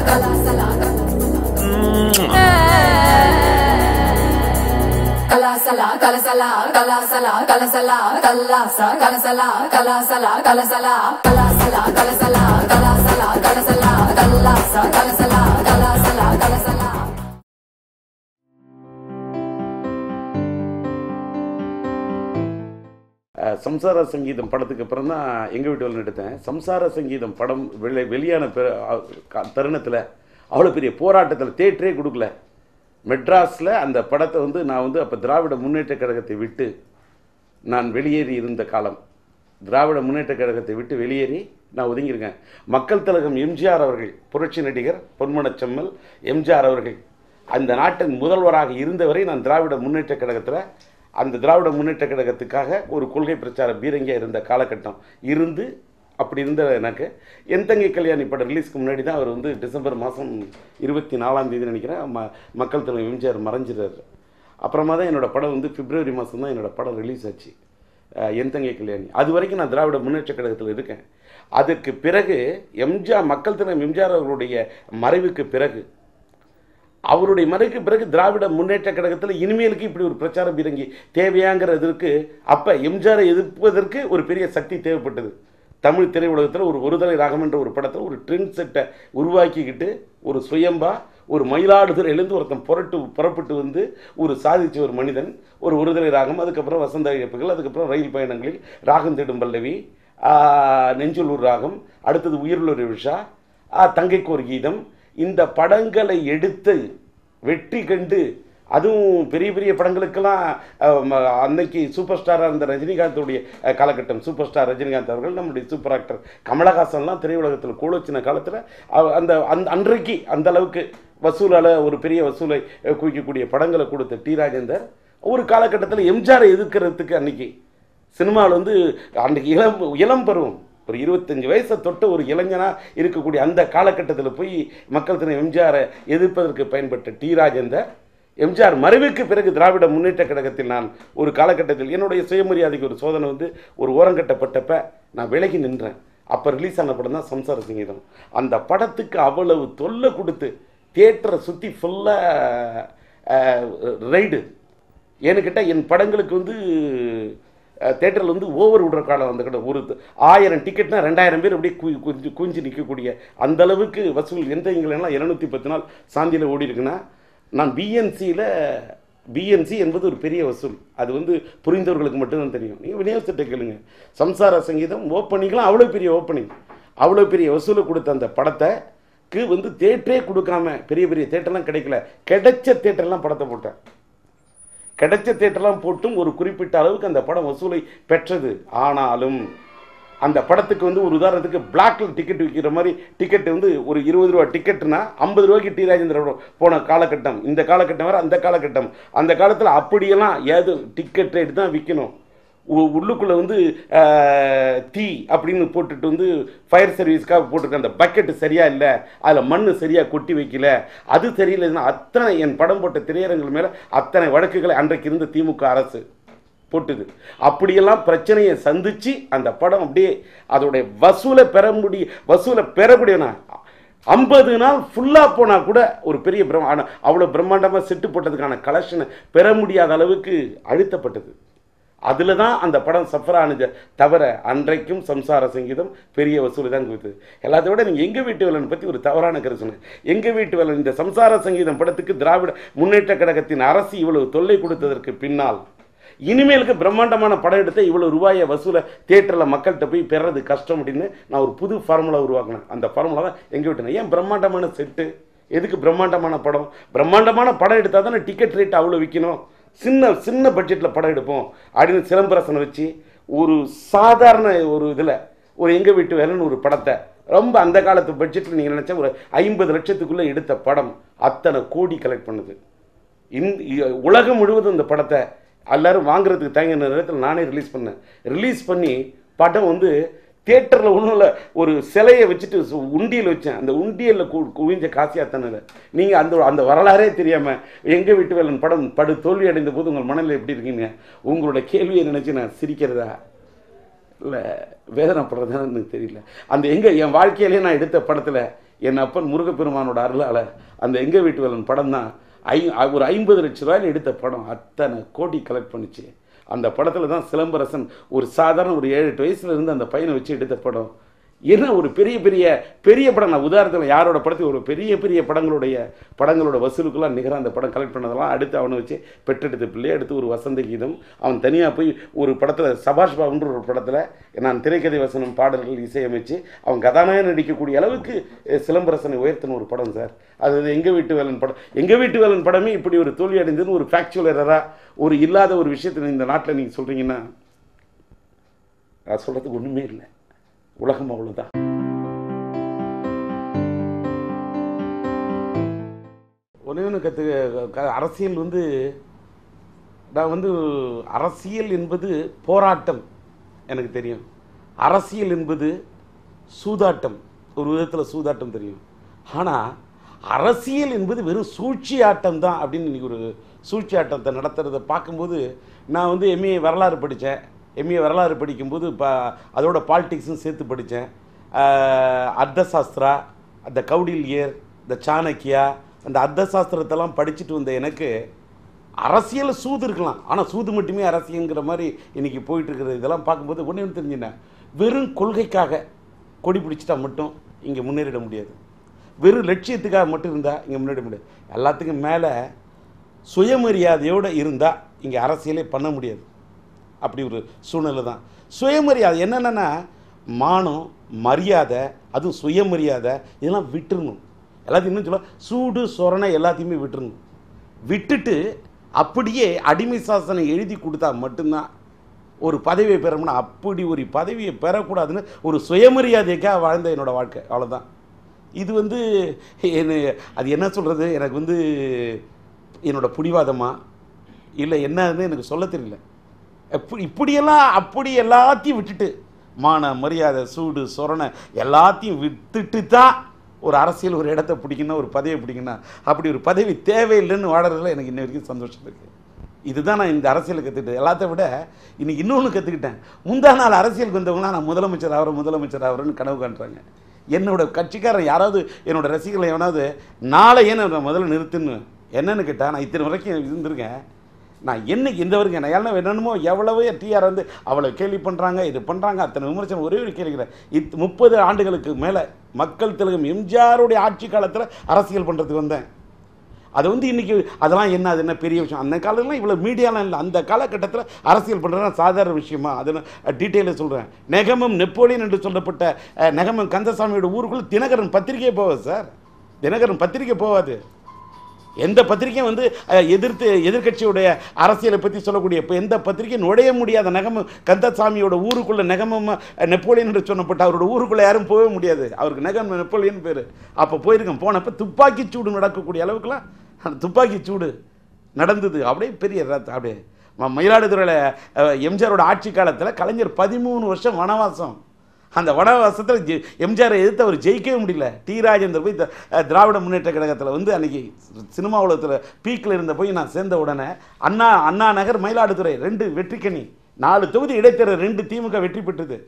கலாசலா கலாசலா கலசலா கலாசலா கலசலா கல்லாசா கலசலா கலாசலா கலசலா கலாசலா கலசலா கலாசலா கலசலா கல்லாசா கலசலா கலாசலா கலசலா அஹ், சம்சார சங்கீதம் படத்துக்கு அப்புறம் தான் எங்கள் வீட்டு எடுத்தேன் சம்சார சங்கீதம் படம் வெளி வெளியான பெ- அ- க- தருணத்தில் அவ்வளோ பெரிய போராட்டத்தில் தேட்டரே கொடுக்கல மெட்ராஸில் அந்த படத்தை வந்து நான் வந்து அப்போ திராவிட முன்னேற்ற கழகத்தை விட்டு நான் வெளியேறி இருந்த காலம் திராவிட முன்னேற்ற கழகத்தை விட்டு வெளியேறி நான் ஒதுங்கியிருக்கேன் மக்கள் திலகம் எம்ஜிஆர் அவர்கள் புரட்சி நடிகர் பொன்மனச்செம்மல் எம்ஜிஆர் அவர்கள் அந்த நாட்டின் முதல்வராக இருந்தவரை நான் திராவிட முன்னேற்ற கழகத்தில் அந்த திராவிட முன்னேற்ற கழகத்துக்காக ஒரு கொள்கை பிரச்சார பீரங்கியாக இருந்த காலகட்டம் இருந்து அப்படி இருந்த எனக்கு என் தங்கை கல்யாணி படம் ரிலீஸ்க்கு முன்னாடி தான் அவர் வந்து டிசம்பர் மாதம் இருபத்தி நாலாம் தேதி நினைக்கிறேன் ம மக்கள் தலைவர் எம்ஜிஆர் மறைஞ்சிறாரு அப்புறமா தான் என்னோட படம் வந்து பிப்ரவரி மாதம் தான் என்னோட படம் ரிலீஸ் ஆச்சு அஹ் என் தங்கை கல்யாணி அது வரைக்கும் நான் திராவிட முன்னேற்ற கழகத்தில் இருக்கேன் அதுக்கு பிறகு எம்ஜிஆர் மக்கள் தலைவர் எம்ஜிஆர் அவர்களுடைய மறைவுக்கு பிறகு அவருடைய மறைவுக்கு பிறகு திராவிட முன்னேற்ற கழகத்தில் இனிமேலுக்கு இப்படி ஒரு பிரச்சார பீரங்கி தேவையாங்கிறதுக்கு அப்போ எம்ஜிஆரை எதிர்ப்பதற்கு ஒரு பெரிய சக்தி தேவைப்பட்டது தமிழ் திரையுலகத்தில் ஒரு ஒருதலை ராகம் என்ற ஒரு படத்தில் ஒரு ட்ரெண்ட் செட்டை உருவாக்கிக்கிட்டு ஒரு சுயம்பா ஒரு மயிலாடுதுறையிலேருந்து ஒருத்தன் புரட்டு புறப்பட்டு வந்து ஒரு சாதிச்ச ஒரு மனிதன் ஒரு ஒருதலை ராகம் அதுக்கப்புறம் வசந்த இழப்புகள் அதுக்கப்புறம் ரயில் பயணங்களில் ராகம் தேடும் பல்லவி ஆஹ், நெஞ்சுலூர் ராகம் அடுத்தது உயிருள்ளொரு விஷா ஆஹ், தங்கைக்கு ஒரு கீதம் இந்த படங்களை எடுத்து வெற்றி கண்டு அதுவும் பெரிய பெரிய படங்களுக்கெல்லாம் அஹ், ம- அன்னைக்கு சூப்பர் ஸ்டாராக இருந்த ரஜினிகாந்தோடைய அஹ், காலகட்டம் சூப்பர் ஸ்டார் ரஜினிகாந்த் அவர்கள் நம்முடைய சூப்பர் ஆக்டர் கமலஹாசன்லாம் திரையுலகத்தில் கூழச்சின காலத்தில் அந்த அந்த அன்றைக்கு அந்த அளவுக்கு வசூலால் ஒரு பெரிய வசூலை அஹ், குவிக்கக்கூடிய படங்களை கொடுத்த டி ராஜேந்தர் ஒரு காலகட்டத்தில் எம்ஜிஆரை எதிர்க்கிறதுக்கு அன்னைக்கு சினிமாவில் வந்து அன்றைக்கு இளம் இளம் பருவம் ஒரு இருபத்தஞ்சு வயசை தொட்ட ஒரு இளைஞனாக இருக்கக்கூடிய அந்த காலகட்டத்தில் போய் மக்கள் தின எம்ஜிஆரை எதிர்ப்பதற்கு பயன்பட்ட டி ராஜேந்தர் எம்ஜிஆர் மறைவுக்கு பிறகு திராவிட முன்னேற்ற கழகத்தில் நான் ஒரு காலகட்டத்தில் என்னுடைய சுயமரியாதைக்கு ஒரு சோதனை வந்து ஒரு ஓரங்கட்டப்பட்டப்ப நான் விலகி நின்றேன் அப்போ ரிலீஸ் ஆன படம் தான் சம்சார சங்கீதம் அந்த படத்துக்கு அவ்வளவு தொல்லை கொடுத்து தியேட்டரை சுற்றி ஃபுல்லாக ரைடு ஏன்னு கேட்டால் என் படங்களுக்கு வந்து தேட்டரில் வந்து ஓவர் விடுற காலம் அந்த கடை ஒரு த- ஆயிரம் டிக்கெட்னா ரெண்டாயிரம் பேர் அப்படியே கு குஞ்சு குஞ்சு நிற்கக்கூடிய அந்த அளவுக்கு வசூல் எந்த எங்களெல்லாம் இரநூத்தி பத்து நாள் சாந்தியில் ஓடி இருக்குன்னா நான் பிஎன்சியில் பிஎன்சி என்பது ஒரு பெரிய வசூல் அது வந்து புரிந்தவர்களுக்கு மட்டும்தான் தெரியும் நீங்கள் விநியோகத்தை கேளுங்க சம்சார சங்கீதம் ஓப்பனிங்லாம் அவ்வளோ பெரிய ஓப்பனிங் அவ்வளோ பெரிய வசூலை கொடுத்த அந்த படத்தைக்கு வந்து தேட்டரே கொடுக்காம பெரிய பெரிய தேட்டர்லாம் கிடைக்கல கிடைச்ச தேட்டர்லாம் படத்தை போட்டேன் கிடைச்ச தேட்டர்லாம் போட்டும் ஒரு குறிப்பிட்ட அளவுக்கு அந்த படம் வசூலை பெற்றது ஆனாலும் அந்த படத்துக்கு வந்து ஒரு உதாரணத்துக்கு பிளாக்ல டிக்கெட் விற்கிற மாதிரி டிக்கெட் வந்து ஒரு இருபது ரூபா டிக்கெட்னா ஐம்பது ரூபாய்க்கு டி ராஜேந்திர படம் போன காலகட்டம் இந்த காலகட்டம் வேற அந்த காலகட்டம் அந்த காலத்தில் அப்படியெல்லாம் ஏது டிக்கெட் ரேட் தான் விற்கணும் உ- உள்ளுக்குள்ள வந்து ஆஹ், தீ அப்படின்னு போட்டுட்டு வந்து ஃபயர் சர்வீஸ்க்காக போட்டிருக்க அந்த பக்கெட்டு சரியா இல்லை அதில் மண் சரியா கொட்டி வைக்கல அது சரியில்லைன்னா அத்தனை என் படம் போட்ட திரையரங்குகள் மேலே அத்தனை வழக்குகளை அன்றைக்கு இருந்த திமுக அரசு போட்டுது அப்படியெல்லாம் பிரச்சனையை சந்திச்சு அந்த படம் அப்படியே அதோடைய வசூலை பெற முடிய வசூலை பெறக்கூடியனா ஐம்பது நாள் ஃபுல்லாக போனால் கூட ஒரு பெரிய பிரம்மா அவ்வளோ பிரம்மாண்டமாக செட்டு போட்டதுக்கான கலெக்ஷனை பெற முடியாத அளவுக்கு அழுத்தப்பட்டது அதில் தான் அந்த படம் சஃபர் ஆனது தவிர அன்றைக்கும் சம்சார சங்கீதம் பெரிய வசூல் தான் கொடுத்தது எல்லாத்தை விட நீங்கள் எங்கள் வீட்டு வேலன் பற்றி ஒரு தவறான கருத்து சொன்னேன் எங்கள் வீட்டு வேலன் இந்த சம்சார சங்கீதம் படத்துக்கு திராவிட முன்னேற்ற கழகத்தின் அரசு இவ்வளவு தொல்லை கொடுத்ததற்கு பின்னால் இனிமேலுக்கு பிரம்மாண்டமான படம் எடுத்த இவ்வளோ ரூபாயை வசூலை தேட்டரில் மக்கள்கிட்ட போய் பெறது கஷ்டம் அப்படின்னு நான் ஒரு புது ஃபார்முலா உருவாக்கினேன் அந்த ஃபார்முலா தான் எங்கே விட்டேன் ஏன் பிரம்மாண்டமான செட்டு எதுக்கு பிரம்மாண்டமான படம் பிரம்மாண்டமான படம் எடுத்தால் தானே டிக்கெட் ரேட் அவ்வளோ விற்கணும் சின்ன சின்ன பட்ஜெட்டில் படம் எடுப்போம் அப்படின்னு சிலம்பரசனை வச்சு ஒரு சாதாரண ஒரு இதில் ஒரு எங்கள் வீட்டு வேலைன்னு ஒரு படத்தை ரொம்ப அந்த காலத்து பட்ஜெட்டில் நீங்கள் நினச்சா ஒரு ஐம்பது லட்சத்துக்குள்ளே எடுத்த படம் அத்தனை கோடி கலெக்ட் பண்ணுது இந்த இ- உலகம் முழுவதும் இந்த படத்தை எல்லாரும் வாங்குறதுக்கு தயங்கின நேரத்தில் நானே ரிலீஸ் பண்ணேன் ரிலீஸ் பண்ணி படம் வந்து தேட்டரில் ஒன்றும் இல்லை ஒரு சிலையை வச்சுட்டு சு- உண்டியல் வச்சேன் அந்த உண்டியலில் கு குவிஞ்ச காசியாத்தனில் நீங்கள் அந்த அந்த வரலாறே தெரியாமல் எங்கள் வீட்டு வேலன் படம் படு தோல்வி அடைந்த போது உங்கள் மனநிலை எப்படி இருக்கீங்க உங்களோட கேள்வியை நினச்சி நான் சிரிக்கிறதா இல்லை வேதனைப்படுறதான்னு எனக்கு தெரியல அந்த எங்கே என் வாழ்க்கையிலே நான் எடுத்த படத்தில் என் அப்பன் முருகப்பெருமானோட அருளால் அந்த எங்க வீட்டு வேலன் படம் தான் ஐ ஒரு ஐம்பது லட்ச ரூபாயில் எடுத்த படம் அத்தனை கோடி கலெக்ட் பண்ணுச்சு அந்த படத்தில் தான் சிலம்பரசன் ஒரு சாதாரண ஒரு ஏழு எட்டு வயசுல இருந்து அந்த பையனை வச்சு எடுத்த படம் என்ன ஒரு பெரிய பெரிய பெரிய படம் நான் உதாரணத்தில் யாரோட படத்துக்கு ஒரு பெரிய பெரிய படங்களுடைய படங்களோட வசூலுக்கெல்லாம் நிகராக அந்த படம் கலெக்ட் பண்ணதெல்லாம் அடுத்து அவனை வச்சு பெற்றெடுத்த பிள்ளை அடுத்து ஒரு வசந்த கீதம் அவன் தனியாக போய் ஒரு படத்தில் சபாஷ் பாபுன்ற ஒரு படத்தில் நான் திரைக்கதை வசனம் பாடல்கள் இசையமைச்சு அவன் கதாநாயகன் நடிக்கக்கூடிய அளவுக்கு அஹ், சிலம்பரசனை உயர்த்தின ஒரு படம் சார் அது எங்கள் வீட்டு வேலன் படம் எங்கள் வீட்டு வேலன் படமே இப்படி ஒரு தோல்வி அடைந்ததுன்னு ஒரு ஃபேக்சுவல் எரராக ஒரு இல்லாத ஒரு விஷயத்தை இந்த நாட்டில் நீங்கள் சொல்கிறீங்கன்னா நான் சொல்கிறதுக்கு ஒன்றுமே இல்லை உலகம் அவ்வளோதான் ஒன்றே ஒன்று கற்று அரசியல் வந்து நான் வந்து அரசியல் என்பது போராட்டம் எனக்கு தெரியும் அரசியல் என்பது சூதாட்டம் ஒரு விதத்தில் சூதாட்டம் தெரியும் ஆனால் அரசியல் என்பது வெறும் சூழ்ச்சி ஆட்டம் தான் அப்படின்னு இன்னைக்கு ஒரு சூழ்ச்சி ஆட்டத்தை நடத்துறதை பார்க்கும்போது நான் வந்து எம்ஏ வரலாறு படித்தேன் எம்ஏ வரலாறு படிக்கும்போது இப்போ அதோட பாலிடிக்ஸும் சேர்த்து படித்தேன் அர்த்த சாஸ்திரா அந்த கௌடில்யர் இந்த சாணக்கியா அந்த அர்த்த சாஸ்திரத்தெல்லாம் படிச்சுட்டு வந்த எனக்கு அரசியல் சூது இருக்கலாம் ஆனால் சூது மட்டுமே அரசியல்ங்கிற மாதிரி இன்னைக்கு போயிட்டு இருக்கிறது இதெல்லாம் பார்க்கும்போது ஒன்றே ஒன்று தெரிஞ்சுனேன் வெறும் கொள்கைக்காக கொடி பிடிச்சிட்டா மட்டும் இங்கே முன்னேறிட முடியாது வெறும் லட்சியத்துக்காக மட்டும் இருந்தால் இங்கே முன்னேற முடியாது எல்லாத்துக்கும் மேலே சுயமரியாதையோடு இருந்தால் இங்கே அரசியலே பண்ண முடியாது அப்படி ஒரு சூழ்நிலை தான் சுயமரியாதை என்னென்னா மானம் மரியாதை அதுவும் சுயமரியாதை இதெல்லாம் விட்டுறணும் எல்லாத்தையும் இன்னும் சொல்ல சூடு சொரணை எல்லாத்தையுமே விட்டுறணும் விட்டுட்டு அப்படியே அடிமை சாசனம் எழுதி கொடுத்தா மட்டும்தான் ஒரு பதவியை பெறணும்னா அப்படி ஒரு பதவியை பெறக்கூடாதுன்னு ஒரு சுயமரியாதைக்காக வாழ்ந்த என்னோட வாழ்க்கை அவ்வளோதான் இது வந்து என்ன அது என்ன சொல்கிறது எனக்கு வந்து என்னோட பிடிவாதமா இல்லை என்னன்னு எனக்கு சொல்ல தெரியல எப்படி இப்படியெல்லாம் அப்படி எல்லாத்தையும் விட்டுட்டு மான மரியாதை சூடு சொரணை எல்லாத்தையும் விட்டுட்டு தான் ஒரு அரசியல் ஒரு இடத்த பிடிக்கணும் ஒரு பதவியை பிடிக்கணும் அப்படி ஒரு பதவி தேவையில்லைன்னு வாடுறதுல எனக்கு இன்ன வரைக்கும் சந்தோஷம் இருக்குது இதுதான் நான் இந்த அரசியலை கற்றுக்கிட்டேன் எல்லாத்த விட இன்னைக்கு இன்னொன்று கற்றுக்கிட்டேன் முந்தா நாள் அரசியலுக்கு வந்தவங்களாம் நான் முதலமைச்சர் ஆகிறேன் முதலமைச்சர் ஆகிறேன்னு கனவு காண்றாங்க என்னோட கட்சிக்காரன் யாராவது என்னோட ரசிகர்களை எவனாவது நாளையே நான் முதல்ல நிறுத்துன்னு என்னன்னு கேட்டால் நான் இத்தனை வரைக்கும் இருந்திருக்கேன் நான் என்னைக்கு இந்த வரைக்கும் நான் எல்லாம் என்னென்னமோ எவ்வளவோ டிஆர் வந்து அவளை கேள்வி பண்ணுறாங்க இது பண்ணுறாங்க அத்தனை விமர்சனம் ஒரே ஒரு கேள்விக்கிறேன் இத் முப்பது ஆண்டுகளுக்கு மேலே மக்கள் திலகம் எம்ஜிஆருடைய ஆட்சி காலத்தில் அரசியல் பண்ணுறதுக்கு வந்தேன் அது வந்து இன்னைக்கு அதெல்லாம் என்ன அது என்ன பெரிய விஷயம் அந்த காலத்துலாம் இவ்வளோ மீடியாலாம் இல்லை அந்த காலகட்டத்தில் அரசியல் பண்ணுறது சாதாரண விஷயமா அதை நான் டீட்டெயிலாக சொல்கிறேன் நெகமம் நெப்போலியன் என்று சொல்லப்பட்ட அஹ், நெகமம் கந்தசாமியோட ஊருக்குள்ள தினகரன் பத்திரிகையே போவாது சார் தினகரன் பத்திரிகை போவாது எந்த பத்திரிக்கையும் வந்து அஹ், எதிர்த்து எதிர்க்கட்சியுடைய அரசியலை பற்றி சொல்லக்கூடிய இப்போ எந்த பத்திரிகையும் நுழைய முடியாத நெகமம் கந்தசாமியோட ஊருக்குள்ள நெகமம் அஹ், நெப்போலியன் என்று சொன்னப்பட்ட அவரோட ஊருக்குள்ள யாரும் போகவே முடியாது அவருக்கு நெகம் நெப்போலியன் பேர் அப்போ போயிருக்கேன் போனப்போ துப்பாக்கி சூடு நடக்கக்கூடிய அளவுக்குலாம் அந்த துப்பாக்கி சூடு நடந்தது அப்படியே பெரிய ரத்த அப்படியே ம- மயிலாடுதுறையில் அஹ், எம்ஜிஆரோட ஆட்சி காலத்தில் கலைஞர் பதிமூணு வருஷம் வனவாசம் அந்த வனவாசத்தில் ஜெ எம்ஜிஆரை எதிர்த்து அவர் ஜெயிக்கவே முடியல டி ராஜேந்தர் போய் த- அஹ், திராவிட முன்னேற்ற கழகத்தில் வந்து அன்னைக்கு சினிமா உலகத்தில் பீக்கில் இருந்த போய் நான் சேர்ந்த உடனே அண்ணா அண்ணா நகர் மயிலாடுதுறை ரெண்டு வெற்றிக்கணி நாலு தொகுதி இடைத்தேர்தல் ரெண்டு திமுக வெற்றி பெற்றது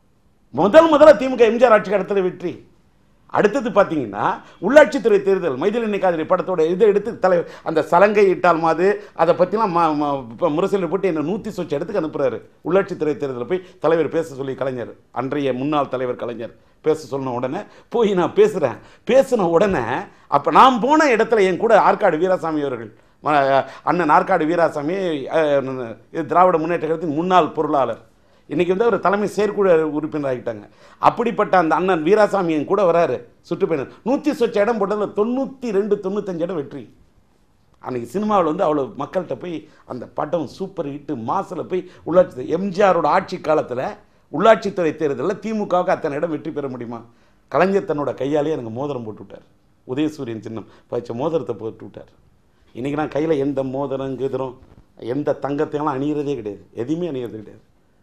முதல் முதல்ல திமுக எம்ஜிஆர் ஆட்சி காலத்தில் வெற்றி அடுத்தது பார்த்தீங்கன்னா உள்ளாட்சித்துறை தேர்தல் மைதிலி நிக்காதிரி படத்தோட இதை எடுத்து தலைவர் அந்த சலங்கை இட்டால் மாது அதை பற்றிலாம் இப்போ முரசொலி போட்டு என்னை நூற்றி சொச்ச இடத்துக்கு அனுப்புகிறாரு உள்ளாட்சித்துறை தேர்தலில் போய் தலைவர் பேச சொல்லி கலைஞர் அன்றைய முன்னாள் தலைவர் கலைஞர் பேச சொன்ன உடனே போய் நான் பேசுகிறேன் பேசின உடனே அப்போ நான் போன இடத்துல என் கூட ஆற்காடு வீராசாமி அவர்கள் ம- அண்ணன் ஆற்காடு வீராசாமி அஹ், இது திராவிட முன்னேற்ற கழகத்தின் முன்னாள் பொருளாளர் இன்னைக்கு வந்து அவர் தலைமை செயற்குழு உறுப்பினர் ஆகிட்டாங்க அப்படிப்பட்ட அந்த அண்ணன் வீராசாமி என் கூட வராரு சுற்றுப்பயணம் நூற்றி சொச்ச இடம் போட்டதில் தொண்ணூற்றி ரெண்டு தொண்ணூத்தஞ்சு இடம் வெற்றி அன்னைக்கு சினிமாவில் வந்து அவ்வளோ மக்கள்கிட்ட போய் அந்த படம் சூப்பர் ஹிட்டு மாசில் போய் உள்ளாட்சி எம்ஜிஆரோட ஆட்சி காலத்தில் உள்ளாட்சித்துறை தேர்தலில் திமுகவுக்கு அத்தனை இடம் வெற்றி பெற முடியுமா கலைஞர் தன்னோட கையாலே எனக்கு மோதிரம் போட்டு விட்டார் உதயசூரியன் சின்னம் பதிச்ச மோதிரத்தை போட்டு விட்டார் இன்றைக்கி நான் கையில் எந்த மோதிரம் கிதிரம் எந்த தங்கத்தையெல்லாம் அணிகிறதே கிடையாது எதையுமே அணிகிறது கிடையாது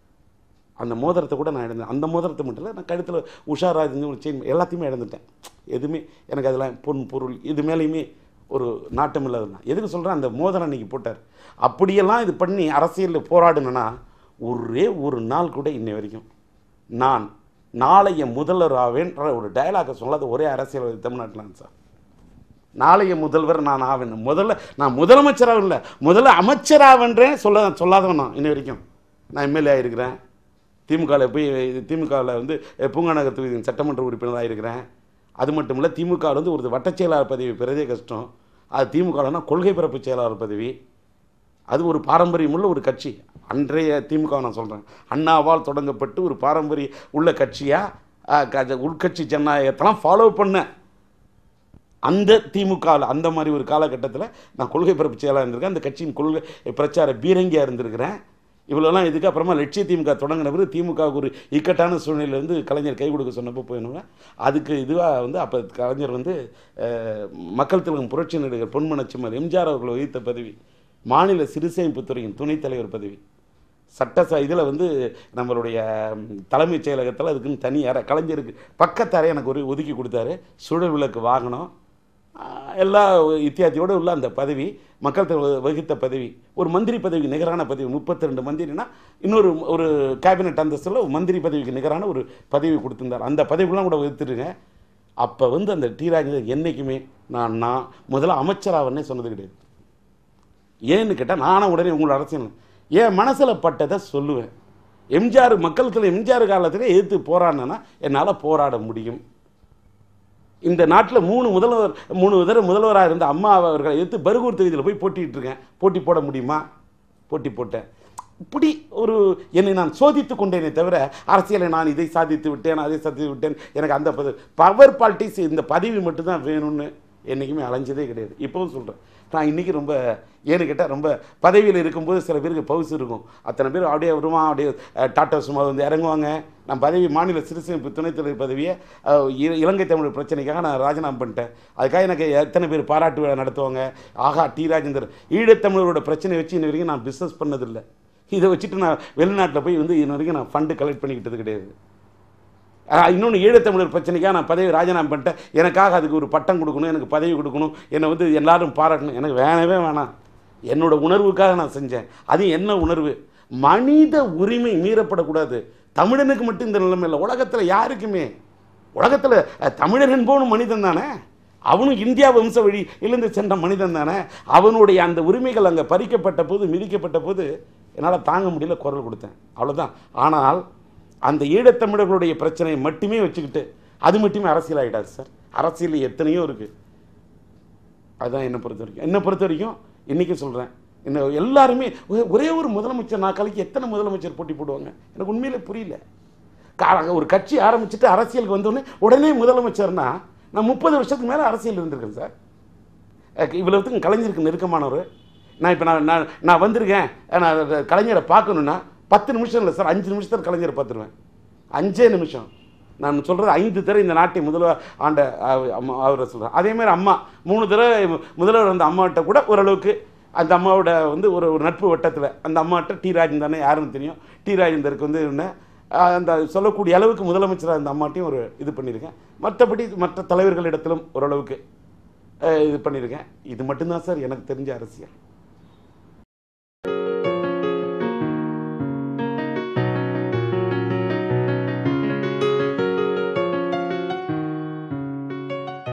அந்த மோதிரத்தை கூட நான் இழந்தேன் அந்த மோதிரத்தை மட்டும் இல்லை நான் கழுத்தில் உஷாராஜ் ஒரு செயின் எல்லாத்தையுமே இழந்துட்டேன் எதுவுமே எனக்கு அதெல்லாம் பொன் பொருள் இது மேலேயுமே ஒரு நாட்டம் இல்லாததான் எதுக்கு சொல்கிறேன் அந்த மோதிரம் அன்னைக்கு போட்டார் அப்படியெல்லாம் இது பண்ணி அரசியலில் போராடணுன்னா ஒரே ஒரு நாள் கூட இன்னை வரைக்கும் நான் நாளைய முதல்வர் ஆவேன்ற ஒரு டயலாகை சொல்லாத ஒரே அரசியல் தமிழ்நாட்டில் சார் நாளைய முதல்வர் நான் ஆவேன் முதல்ல நான் முதலமைச்சராக இல்லை முதல்ல அமைச்சராகன்றேன் சொல்ல சொல்லாதவன் நான் இன்ன வரைக்கும் நான் எம்எல்ஏ ஆகிருக்கிறேன் திமுகவில் போய் திமுகவில் வந்து அஹ், பூங்கா நகர் தொகுதியின் சட்டமன்ற உறுப்பினராக இருக்கிறேன் அது மட்டும் இல்லை திமுகவில் வந்து ஒரு வட்டச் செயலாளர் பதவி பெறதே கஷ்டம் அது திமுகலன்னா கொள்கை பரப்பு செயலாளர் பதவி அது ஒரு பாரம்பரியமுள்ள ஒரு கட்சி அன்றைய திமுக நான் சொல்கிறேன் அண்ணாவால் தொடங்கப்பட்டு ஒரு பாரம்பரிய உள்ள கட்சியாக உள்கட்சி ஜனநாயகத்தெல்லாம் ஃபாலோ பண்ண அந்த திமுகவில் அந்த மாதிரி ஒரு காலகட்டத்தில் நான் கொள்கை பரப்பு செயலாளர் இருந்திருக்கேன் அந்த கட்சியின் கொள்கை பிரச்சார பீரங்கியாக இருந்திருக்கிறேன் இவ்வளோலாம் இதுக்கு அப்புறமா லட்சிய திமுக தொடங்கின பிறகு திமுகவுக்கு ஒரு இக்கட்டான சூழ்நிலையிலேருந்து கலைஞர் கை கொடுக்க சொன்னப்போ போயிடுங்க அதுக்கு இதுவாக வந்து அப்போ கலைஞர் வந்து அஹ், மக்கள் திலகம் புரட்சி நடிகர் பொன்மனச்சிம்மர் எம்ஜிஆர் அவர்கள் வகித்த பதவி மாநில சிறுசேமிப்பு துறையின் துணைத் தலைவர் பதவி சட்ட இதில் வந்து நம்மளுடைய ம், தலைமைச் செயலகத்தில் அதுக்குன்னு தனி அறை கலைஞருக்கு பக்கத்தரை எனக்கு ஒரு ஒதுக்கி கொடுத்தாரு சுழல் விளக்கு வாகனம் ஆஹ், எல்லா இத்தியாதியோடு உள்ள அந்த பதவி மக்கள் தலைவர் வகித்த பதவி ஒரு மந்திரி பதவிக்கு நிகரான பதவி முப்பத்தி ரெண்டு மந்திரினா இன்னொரு ஒரு கேபினட் அந்தஸ்தில் ஒரு மந்திரி பதவிக்கு நிகரான ஒரு பதவி கொடுத்திருந்தார் அந்த பதவிலாம் கூட வகுத்துருங்க அப்போ வந்து அந்த டி ராஜேந்தர் என்றைக்குமே நான் நான் முதல்ல அமைச்சராகனே சொன்னது கிடையாது ஏன்னு கேட்டால் நானும் உடனே உங்களோட அரசியல் என் மனசில் பட்டதை சொல்லுவேன் எம்ஜிஆர் மக்களுக்கு எம்ஜிஆர் காலத்தில் எதிர்த்து போராடினேன்னா என்னால் போராட முடியும் இந்த நாட்டில் மூணு முதல்வர் மூணு தடவை முதல்வராக இருந்த அம்மா அவர்களை எதிர்த்து பருகூர் தொகுதியில் போய் போட்டிட்டு இருக்கேன் போட்டி போட முடியுமா போட்டி போட்டேன் இப்படி ஒரு என்னை நான் சோதித்து கொண்டேனே தவிர அரசியலை நான் இதை சாதித்து விட்டேன் அதை சாதித்து விட்டேன் எனக்கு அந்த பதவி பவர் பாலிட்டிக்ஸ் இந்த பதவி மட்டும்தான் வேணும்னு என்றைக்குமே அலைஞ்சதே கிடையாது இப்போவும் சொல்கிறேன் நான் இன்றைக்கி ரொம்ப ஏன்னு கேட்டால் ரொம்ப பதவியில் இருக்கும்போது சில பேருக்கு பவுஸ் இருக்கும் அத்தனை பேர் அப்படியே வருமா அப்படியே அஹ், டாட்டா சும்மா வந்து இறங்குவாங்க நான் பதவி மாநில சிறுசேமிப்பு துணைத் தலைவர் பதவியை அஹ், இ- இலங்கை தமிழ் பிரச்சனைக்காக நான் ராஜினாமா பண்ணிட்டேன் அதுக்காக எனக்கு எத்தனை பேர் பாராட்டு விழா நடத்துவாங்க ஆகா டி ராஜேந்தர் ஈழத்தமிழரோட பிரச்சனை வச்சு இன்ன வரைக்கும் நான் பிஸ்னஸ் பண்ணதில்லை இதை வச்சுட்டு நான் வெளிநாட்டில் போய் வந்து இன்ன வரைக்கும் நான் ஃபண்டு கலெக்ட் பண்ணிக்கிட்டது கிடையாது ஆஹ் இன்னொன்று ஈழத்தமிழர் பிரச்சனைக்காக நான் பதவி ராஜினாமா பண்ணிட்டேன் எனக்காக அதுக்கு ஒரு பட்டம் கொடுக்கணும் எனக்கு பதவி கொடுக்கணும் என்னை வந்து எல்லாரும் பாராட்டணும் எனக்கு வேணவே வேணாம் என்னோட உணர்வுக்காக நான் செஞ்சேன் அது என்ன உணர்வு மனித உரிமை மீறப்படக்கூடாது தமிழனுக்கு மட்டும் இந்த நிலைமை இல்லை உலகத்தில் யாருக்குமே உலகத்தில் தமிழன் என்பவனும் மனிதன் தானே அவனும் இந்தியா வம்ச வழி இழந்து சென்ற மனிதன் தானே அவனுடைய அந்த உரிமைகள் அங்கே பறிக்கப்பட்ட போது மிதிக்கப்பட்ட போது என்னால் தாங்க முடியல குரல் கொடுத்தேன் அவ்வளோதான் ஆனால் அந்த ஈழத்தமிழர்களுடைய பிரச்சனையை மட்டுமே வச்சுக்கிட்டு அது மட்டுமே அரசியல் ஆகிடாது சார் அரசியல் எத்தனையோ இருக்குது அதுதான் என்னை பொறுத்த வரைக்கும் என்னை பொறுத்த வரைக்கும் இன்றைக்கி சொல்கிறேன் இன்னும் எல்லாருமே ஒரே- ஒரே ஒரு முதலமைச்சர் நாட்களுக்கு எத்தனை முதலமைச்சர் போட்டி போடுவாங்க எனக்கு உண்மையிலே புரியல கா- ஒரு கட்சி ஆரம்பிச்சுட்டு அரசியலுக்கு வந்தோடனே உடனே முதலமைச்சர்னா நான் முப்பது வருஷத்துக்கு மேலே அரசியல் இருந்திருக்கேன் சார் அஹ் இவ்வளவுத்துக்கும் கலைஞருக்கு நெருக்கமானவர் நான் இப்போ நான் நான் நான் வந்திருக்கேன் நான் அது கலைஞரை பார்க்கணுன்னா பத்து நிமிஷம் இல்லை சார் அஞ்சு நிமிஷத்தில் கலைஞரை பார்த்துருவேன் அஞ்சே நிமிஷம் நான் சொல்கிறது ஐந்து தடவை இந்த நாட்டை முதல்வர் ஆண்ட அவ- அம்மா அவரை சொல்கிறேன் அதேமாதிரி அம்மா மூணு தடவை முதல்வர் வந்த அம்மாட்ட கூட ஓரளவுக்கு அந்த அம்மாவோட வந்து ஒரு ஒரு நட்பு வட்டத்தில் அந்த அம்மாட்ட டி ராஜேந்தர்னே யாருன்னு தெரியும் டி ராஜேந்தருக்கு வந்து என்ன ஆஹ் அந்த சொல்லக்கூடிய அளவுக்கு முதலமைச்சராக அந்த அம்மாட்டையும் ஒரு இது பண்ணியிருக்கேன் மற்றபடி மற்ற தலைவர்களிடத்திலும் ஓரளவுக்கு அஹ் இது பண்ணியிருக்கேன் இது மட்டும்தான் சார் எனக்கு தெரிஞ்ச அரசியல்